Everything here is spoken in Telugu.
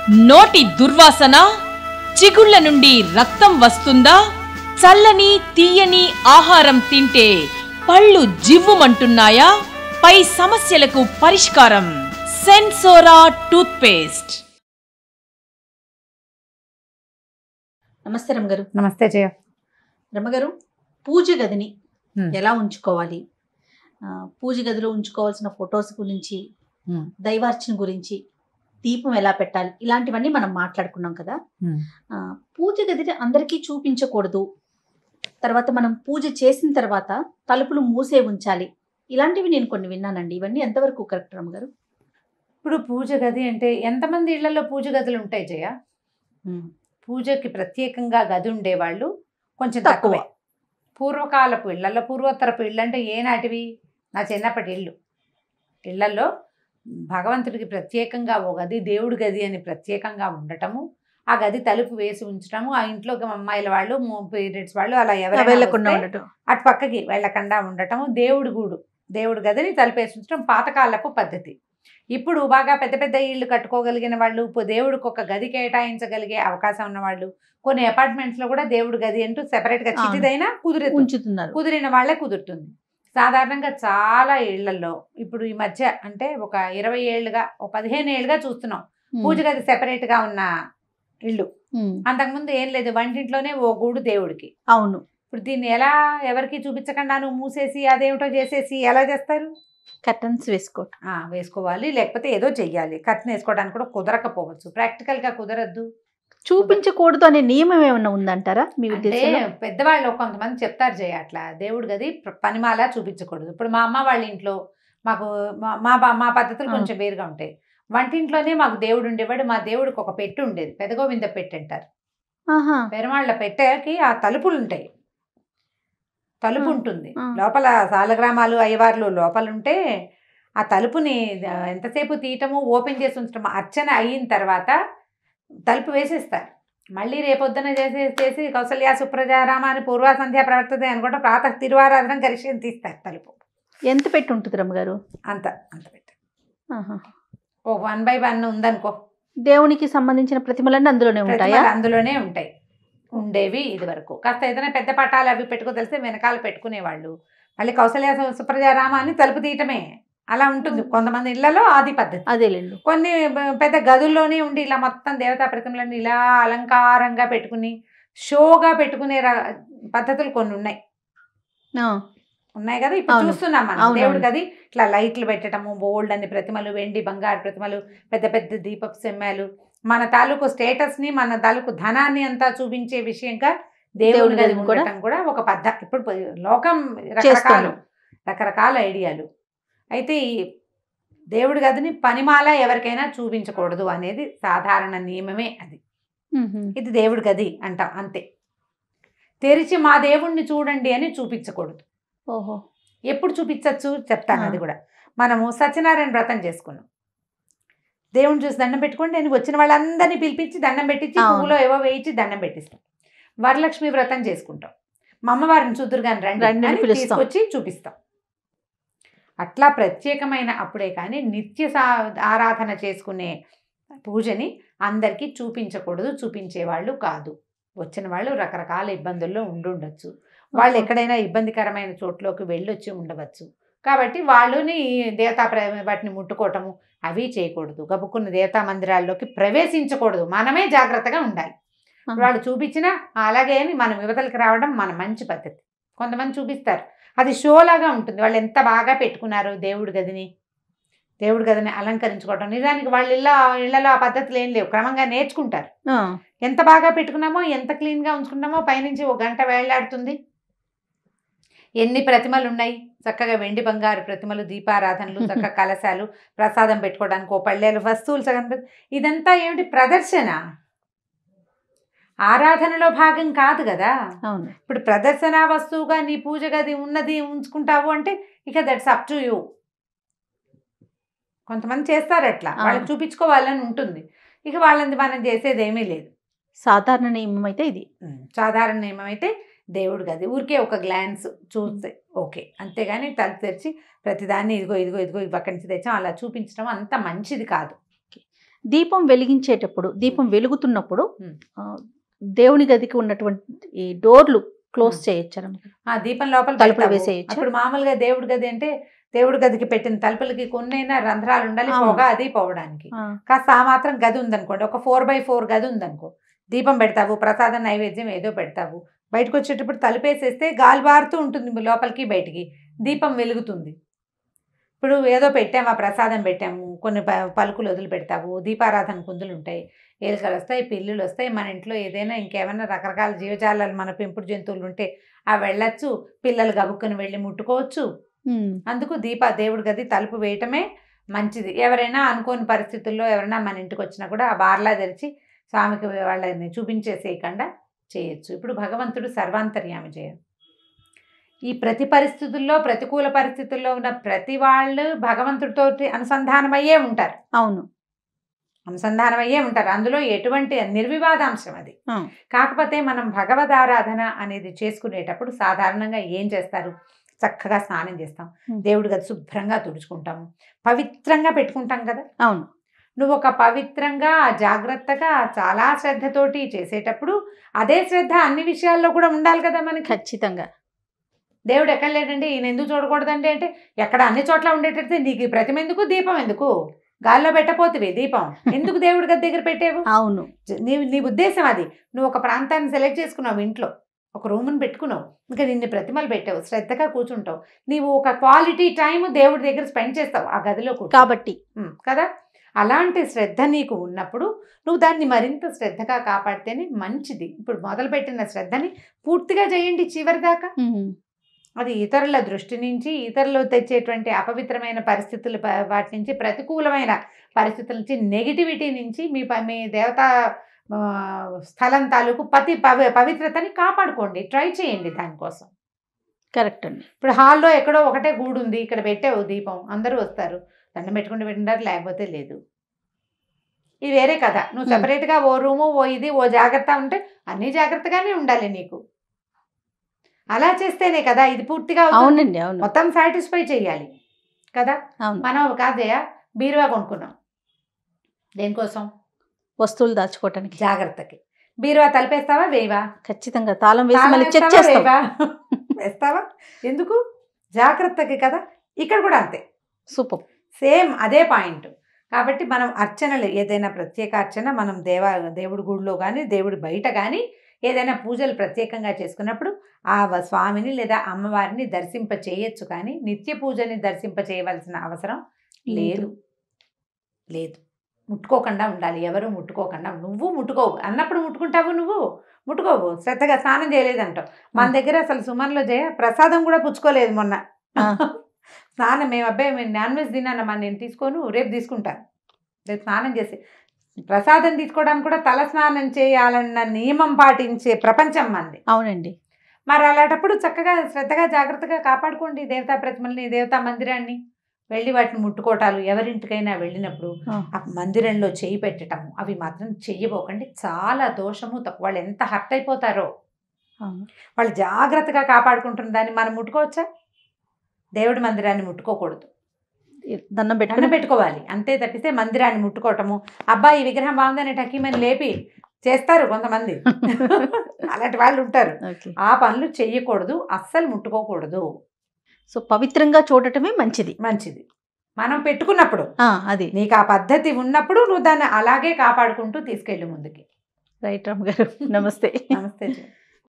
నోటి దుర్వాసన చిగుళ్ళ నుండి రక్తం వస్తుందా చల్లని తీయని ఆహారం తింటే పళ్ళు జివ్వుమంటున్నాయా పై సమస్యలకు పరిష్కారం సెన్సోరా టూత్పేస్ట్ నమస్తే రమ్మగారు నమస్తే జయ రమ్మగారు పూజ గదిని Hmm. ఎలా ఉంచుకోవాలి ఆ, పూజ గదిలో ఉంచుకోవాల్సిన ఫొటోస్ గురించి దైవార్చన గురించి దీపం ఎలా పెట్టాలి ఇలాంటివన్నీ మనం మాట్లాడుకున్నాం కదా ఆ, పూజ గదిని అందరికీ చూపించకూడదు తర్వాత మనం పూజ చేసిన తర్వాత తలుపులు మూసే ఉంచాలి ఇలాంటివి నేను కొన్ని విన్నానండి ఇవన్నీ ఎంతవరకు కరెక్ట్ రమ్మగారు ఇప్పుడు పూజ గది అంటే ఎంతమంది ఇళ్లలో పూజ గదులు ఉంటాయి జయ పూజకి ప్రత్యేకంగా గది ఉండేవాళ్ళు కొంచెం తక్కువ. తక్కువే పూర్వకాలపు ఇళ్లలో పూర్వోత్తరపు ఇళ్ళు అంటే ఏనాటివి నా చిన్నప్పటి ఇళ్ళు ఇళ్లలో భగవంతుడికి ప్రత్యేకంగా ఓ గది దేవుడి గది అని ప్రత్యేకంగా ఉండటము ఆ గది తలుపు వేసి ఉంచటము ఆ ఇంట్లోకి అమ్మాయిల వాళ్ళు పీరియడ్స్ వాళ్ళు అలా ఎవరైనా వెళ్ళకుండా వస్తే ఉండటం అటు పక్కకి వెళ్ళకుండా ఉండటము దేవుడి గూడు దేవుడి గదిని తలుపేసి ఉంచడం పాతకాలపు పద్ధతి ఇప్పుడు బాగా పెద్ద పెద్ద ఇళ్ళు కట్టుకోగలిగిన వాళ్ళు ఇప్పుడు దేవుడికి ఒక గది కేటాయించగలిగే అవకాశం ఉన్న వాళ్ళు కొన్ని అపార్ట్మెంట్స్ లో కూడా దేవుడి గది అంటూ సెపరేట్ గా అవును. చిటిదైనా కుదురుతుంది ఉంచుతున్నారు కుదిరిన వాళ్ళే కుదురుతుంది సాధారణంగా చాలా ఇళ్లలో ఇప్పుడు ఈ మధ్య అంటే ఒక ఇరవై ఏళ్ళుగా ఒక పదిహేను ఏళ్ళుగా చూస్తున్నాం పూజ గది సెపరేట్ గా ఉన్న ఇళ్ళు ఉమ్, అంతకుముందు ఏం లేదు వంటింట్లోనే ఓ గూడు దేవుడికి అవును ఇప్పుడు దీన్ని ఎలా ఎవరికి చూపించకుండా నువ్వు మూసేసి అదేమిటో చేసేసి ఎలా చేస్తారు కర్టన్స్ వేసుకోవటం ఆ, వేసుకోవాలి లేకపోతే ఏదో చెయ్యాలి కట్న వేసుకోవడానికి కూడా కుదరకపోవచ్చు ప్రాక్టికల్ గా కుదరద్దు చూపించకూడదు అనే నియమం ఏమైనా ఉందంటారా మీ అంటే ఉద్దేశంలో పెద్దవాళ్ళు కొంతమంది చెప్తారు జయ అట్లా దేవుడి గది ప్ర- పనిమాల చూపించకూడదు ఇప్పుడు మా అమ్మ వాళ్ళ ఇంట్లో మాకు మా- మా బా- మా పద్ధతులు ఆ. కొంచెం వేరుగా ఉంటాయి వంటింట్లోనే మాకు దేవుడు ఉండేవాడు మా దేవుడికి ఒక పెట్టు ఉండేది పెదగోవింద పెట్టి అంటారు ఆహా పెరుమాళ్ళ పెట్టెకి ఆ తలుపులు ఉంటాయి తలుపు ఆ, ఉంటుంది ఆ. లోపల సాలగ్రామాలు అయ్యవార్లు లోపల ఉంటే ఆ తలుపుని ఆ, ఎంతసేపు తీయటము ఓపెన్ చేసి ఉంచటము అర్చన అయిన తర్వాత తలుపు వేసేస్తారు మళ్ళీ రేపొద్దున చేసి చేసి కౌసల్య సుప్రజారామ అని పూర్వ సంధ్య ప్రవర్తతే అనుకుంటే ప్రాతः తిరువారాధన కరిషి తీస్తారు తలుపు ఎంత పెట్టి ఉంటుంది రమ్మగారు అంత అంత పెట్టి ఆహా. ఓ వన్ బై వన్ ఉందనుకో దేవునికి సంబంధించిన ప్రతిమలన్నీ అందులోనే ఉంటాయా ప్రతిమలు అందులోనే ఉంటాయి ఉండేవి ఇది వరకు కాస్త ఏదైనా పెద్ద పటాలు అవి పెట్టుకో తెలిస్తే వెనకాల పెట్టుకునేవాళ్ళు మళ్ళీ కౌసల్య సు- సుప్రజారామ అని తలుపు తీయటమే అలా ఉంటుంది కొంతమంది ఇళ్లలో ఆది పద్ధతి అదేలేండి కొన్ని బ- పెద్ద గదుల్లోనే ఉండి ఇలా మొత్తం దేవతా ప్రతిమలను ఇలా అలంకారంగా పెట్టుకుని షోగా పెట్టుకునే ర- పద్ధతులు కొన్ని ఉన్నాయి ఆ, ఉన్నాయి కదా ఇప్పుడు అవును. చూస్తున్నాం మనం అవునవును. దేవుడి గది ఇట్లా లైట్లు పెట్టడము బోల్డ్ అన్ని ప్రతిమలు వెండి బంగారు ప్రతిమలు పెద్ద పెద్ద దీపపు సెమ్మాలు మన తాలూకు స్టేటస్ ని మన తాలూకు ధనాన్ని అంతా చూపించే విషయంగా దేవుడి దేవుడి గది గది కూడా ఉండటం కూడా ఒక పద్ధతి ఇప్పుడు ప- లోకం రకరకాలు చేస్తాను. రకరకాల ఐడియాలు అయితే ఈ దేవుడి గదిని పనిమాల ఎవరికైనా చూపించకూడదు అనేది సాధారణ నియమమే అది మ్మ్. ఇది దేవుడి గది అంటాం అంతే తెరిచి మా దేవుణ్ణి చూడండి అని చూపించకూడదు ఓహో ఎప్పుడు చూపించవచ్చు చెప్తాను ఆ. అది కూడా మనము సత్యనారాయణ వ్రతం చేసుకున్నాం దేవుని చూసి దండం పెట్టుకోండి నేను వచ్చిన వాళ్ళందరినీ పిలిపించి దండం పెట్టించి అవును. పువ్వులో ఏవో వేయించి దండం పెట్టిస్తాం వరలక్ష్మి వ్రతం చేసుకుంటాం మా అమ్మవారిని చూద్దరు కానీ రండి రండి అని అని పిలుస్తాం. తీసుకొచ్చి చూపిస్తాం అట్లా ప్రత్యేకమైన అప్పుడే కానీ నిత్య సా ఆరాధన చేసుకునే పూజని అందరికీ చూపించకూడదు చూపించేవాళ్ళు కాదు వచ్చిన వాళ్ళు రకరకాల ఇబ్బందుల్లో ఉండుండొచ్చు వాళ్ళు ఎక్కడైనా ఇబ్బందికరమైన చోట్లోకి వెళ్ళొచ్చి ఉండవచ్చు కాబట్టి వాళ్ళని ఈ దేవతా ప్ర- వాటిని ముట్టుకోవటము అవి చేయకూడదు గబుక్కున్న దేవతా మందిరాల్లోకి ప్రవేశించకూడదు మనమే జాగ్రత్తగా ఉండాలి ఆహా. వాళ్ళు చూపించినా అలాగే అని మనం యువతలకి రావడం మన మంచి పద్ధతి కొంతమంది చూపిస్తారు అది షోలాగా ఉంటుంది వాళ్ళు ఎంత బాగా పెట్టుకున్నారు దేవుడి గదిని దేవుడి గదిని అలంకరించుకోవటం నిజానికి వాళ్ళ ఇళ్ళ ఇళ్లలో ఆ పద్ధతులు ఏం లేవు క్రమంగా నేర్చుకుంటారు ఆ, ఎంత బాగా పెట్టుకున్నామో ఎంత క్లీన్గా ఉంచుకున్నామో పైనుంచి ఒక గంట వేళ్లాడుతుంది ఎన్ని ప్రతిమలు ఉన్నాయి చక్కగా వెండి బంగారు ప్రతిమలు దీపారాధనలు చక్కగా కలశాలు ప్రసాదం పెట్టుకోవడానికి ఓ పళ్ళేలు వస్తువులు సగం పెట్- ఇదంతా ఏమిటి ప్రదర్శన ఆరాధనలో భాగం కాదు కదా అవును ఇప్పుడు ప్రదర్శన వస్తువుగా నీ పూజ గది ఉన్నది ఉంచుకుంటావు అంటే ఇక దట్స్ అప్ టు యూ కొంతమంది చేస్తారు అట్లా ఆ. వాళ్ళకి చూపించుకోవాలని ఉంటుంది ఇక వాళ్ళని మనం చేసేది ఏమీ లేదు సాధారణ నియమం అయితే ఇది ఉమ్, సాధారణ నియమం అయితే దేవుడు గది ఊరికే ఒక గ్లాన్స్ చూస్తే ఓకే అంతేగాని తలుపు తెరిచి ప్రతిదాన్ని ఇదిగో ఇదిగో ఇదిగో ఇవి అక్కడి నుంచి తెచ్చాం అలా చూపించడం అంత మంచిది కాదు దీపం వెలిగించేటప్పుడు దీపం వెలుగుతున్నప్పుడు ఉమ్. ఆ, దేవుని గదికి ఉన్నటువంటి ఈ డోర్లు క్లోజ్ చేయొచ్చు ఆ దీపం లోపల తలుపులు పెడతావు. వేసేయచ్చా? అప్పుడు మామూలుగా దేవుడి గది అంటే దేవుడి గదికి పెట్టిన తలుపులకి కొన్నైనా రంధ్రాలు ఉండాలి అవును. పొగ అది పోవడానికి కాస్త ఆ మాత్రం గది ఉందనుకోండి ఒక ఫోర్ బై ఫోర్ గది ఉందనుకో దీపం పెడతావు ప్రసాదం నైవేద్యం ఏదో పెడతావు బయటకు వచ్చేటప్పుడు తలుపేసేస్తే గాలి బారుతూ ఉంటుంది లోపలికి బయటికి దీపం వెలుగుతుంది ఇప్పుడు ఏదో పెట్టాము ఆ ప్రసాదం పెట్టాము కొన్ని ప- పలుకులు వదిలి పెడతావు దీపారాధన కుందులు ఉంటాయి ఎలుకలు వస్తాయి పిల్లులు వస్తాయి మన ఇంట్లో ఏదైనా ఇంకేమైనా రకరకాల జీవజాలాలు మన పెంపుడు జంతువులు ఉంటే ఆ వెళ్ళొచ్చు పిల్లలు గబుక్కుని వెళ్ళి ముట్టుకోవచ్చు అందుకు దీప దేవుడి గది తలుపు వేయటమే మంచిది ఎవరైనా అనుకోని పరిస్థితుల్లో ఎవరైనా మన ఇంటికి వచ్చినా కూడా ఆ బార్లా తెరిచి స్వామికి వాళ్ళని చూపించేసేయకుండా చేయొచ్చు ఇప్పుడు భగవంతుడు సర్వాంతర్యామి చేయడు ఈ ప్రతి పరిస్థితుల్లో ప్రతికూల పరిస్థితుల్లో ఉన్న ప్రతి వాళ్ళు భగవంతుడితోటి అనుసంధానమయ్యే ఉంటారు అవును అనుసంధానమయ్యే ఉంటారు అందులో ఎటువంటి నిర్వివాదాంశం అది ఆ. కాకపోతే మనం భగవదారాధన అనేది చేసుకునేటప్పుడు సాధారణంగా ఏం చేస్తారు చక్కగా స్నానం చేస్తాం Hmm. దేవుడి గది శుభ్రంగా తుడుచుకుంటాము పవిత్రంగా పెట్టుకుంటాం కదా అవును నువ్వు ఒక పవిత్రంగా జాగ్రత్తగా చాలా శ్రద్ధతోటి చేసేటప్పుడు అదే శ్రద్ధ అన్ని విషయాల్లో కూడా ఉండాలి కదా మనకి ఖచ్చితంగా దేవుడు ఎక్కడ లేడండి ఈయన ఎందుకు చూడకూడదండి అంటే ఎక్కడ అన్ని చోట్ల ఉండేటట్టు నీకు ఈ ప్రతిమ ఎందుకు దీపం ఎందుకు గాల్లో పెట్టపోతివి దీపం ఎందుకు దేవుడి గది దగ్గర పెట్టేవు అవును జ- నీ నీ ఉద్దేశం అది నువ్వు ఒక ప్రాంతాన్ని సెలెక్ట్ చేసుకున్నావు ఇంట్లో ఒక రూమ్ని పెట్టుకున్నావు ఇంకా నిన్ను ప్రతిమలు పెట్టావు శ్రద్ధగా కూర్చుంటావు నీవు ఒక క్వాలిటీ టైం దేవుడి దగ్గర స్పెండ్ చేస్తావు ఆ గదిలో కూర్చొని. కాబట్టి ఉమ్, కదా అలాంటి శ్రద్ధ నీకు ఉన్నప్పుడు నువ్వు దాన్ని మరింత శ్రద్ధగా కాపాడితేనే మంచిది ఇప్పుడు మొదలుపెట్టిన శ్రద్ధని పూర్తిగా చేయండి చివరి దాకా ఉమ్. అది ఇతరుల దృష్టి నుంచి ఇతరులు తెచ్చేటువంటి అపవిత్రమైన పరిస్థితులు ప- వాటి నుంచి ప్రతికూలమైన పరిస్థితుల నుంచి నెగిటివిటీ నుంచి మీ ప- మీ దేవతా ఆ, స్థలం తాలూకు పతి పవి పవిత్రతని కాపాడుకోండి ట్రై చేయండి దానికోసం కరెక్ట్ అండి ఇప్పుడు హాల్లో ఎక్కడో ఒకటే గూడు ఉంది ఇక్కడ పెట్టావు దీపం అందరూ వస్తారు దండం పెట్టుకుంటూ పెట్టినారు లేకపోతే లేదు ఇది వేరే కథ నువ్వు Hmm. సెపరేట్గా ఓ రూము ఓ ఇది ఓ జాగ్రత్త ఉంటే అన్నీ జాగ్రత్తగానే ఉండాలి నీకు అలా చేస్తేనే కదా ఇది పూర్తిగా అవుతుంది. అవునండి అవును మొత్తం సాటిస్ఫై చేయాలి కదా అవును మనం కాదయ్యా బీరువా కొనుక్కున్నాం దేనికోసం వస్తువులు దాచుకోవటానికి జాగ్రత్తకి బీరువా తలిపేస్తావా వేయవా ఖచ్చితంగా తాళం వేసి తాళం మళ్ళీ చెక్ వేస్తావా, చేస్తాం వేయవా? వేస్తావా ఎందుకు జాగ్రత్తకి కదా ఇక్కడ కూడా అంతే సూపర్ సేమ్ అదే పాయింట్ కాబట్టి మనం అర్చనలు ఏదైనా ప్రత్యేక అర్చన మనం దేవ దేవుడి గుడిలో కానీ దేవుడి బయట కానీ ఏదైనా పూజలు ప్రత్యేకంగా చేసుకున్నప్పుడు ఆ వ- స్వామిని లేదా అమ్మవారిని దర్శింప చేయొచ్చు కానీ నిత్య పూజని దర్శింప చేయవలసిన అవసరం లేదు లేదు ముట్టుకోకుండా ఉండాలి ఎవరు ముట్టుకోకుండా నువ్వు ముట్టుకోవు అన్నప్పుడు ముట్టుకుంటావు నువ్వు ముట్టుకోవు శ్రద్ధగా స్నానం చేయలేదంటావు మన దగ్గర అసలు సుమన్లో జయ ప్రసాదం కూడా పుచ్చుకోలేదు మొన్న ఆ. స్నానం మేము అబ్బాయి మేము నాన్ వెజ్ తిన్నానమ్మా నేను తీసుకోను రేపు తీసుకుంటాను రేపు స్నానం చేసి ప్రసాదం తీసుకోవడానికి కూడా తల స్నానం చేయాలన్న నియమం పాటించే ప్రపంచం మంది అవునండి మరి అలాంటప్పుడు చక్కగా శ్రద్ధగా జాగ్రత్తగా కాపాడుకోండి దేవతా ప్రతిమల్ని దేవతా మందిరాన్ని వెళ్ళి వాటిని ముట్టుకోవటాలు ఎవరింటికైనా వెళ్ళినప్పుడు ఆ. ఆ మందిరంలో చేయి పెట్టటము అవి మాత్రం చెయ్యబోకండి చాలా దోషము తక్కువ వాళ్ళు ఎంత హర్ట్ అయిపోతారో అవును వాళ్ళు జాగ్రత్తగా కాపాడుకుంటున్న దాన్ని మనం ముట్టుకోవచ్చా దేవుడి మందిరాన్ని ముట్టుకోకూడదు దండం దండం పెట్టుకుని పెట్టుకోవాలి అంతే తప్పితే మందిరాన్ని ముట్టుకోవటము అబ్బాయి ఈ విగ్రహం బాగుందని టకీమని లేపి చేస్తారు కొంతమంది అలాంటి వాళ్ళు ఉంటారు ఓకే ఆ పనులు చెయ్యకూడదు అస్సలు ముట్టుకోకూడదు సో పవిత్రంగా చూడటమే మంచిది మంచిది మనం పెట్టుకున్నప్పుడు ఆ, అది నీకు ఆ పద్ధతి ఉన్నప్పుడు నువ్వు దాన్ని అలాగే కాపాడుకుంటూ తీసుకెళ్ళు ముందుకి రైట్ రామ్ గారు నమస్తే నమస్తే జయ.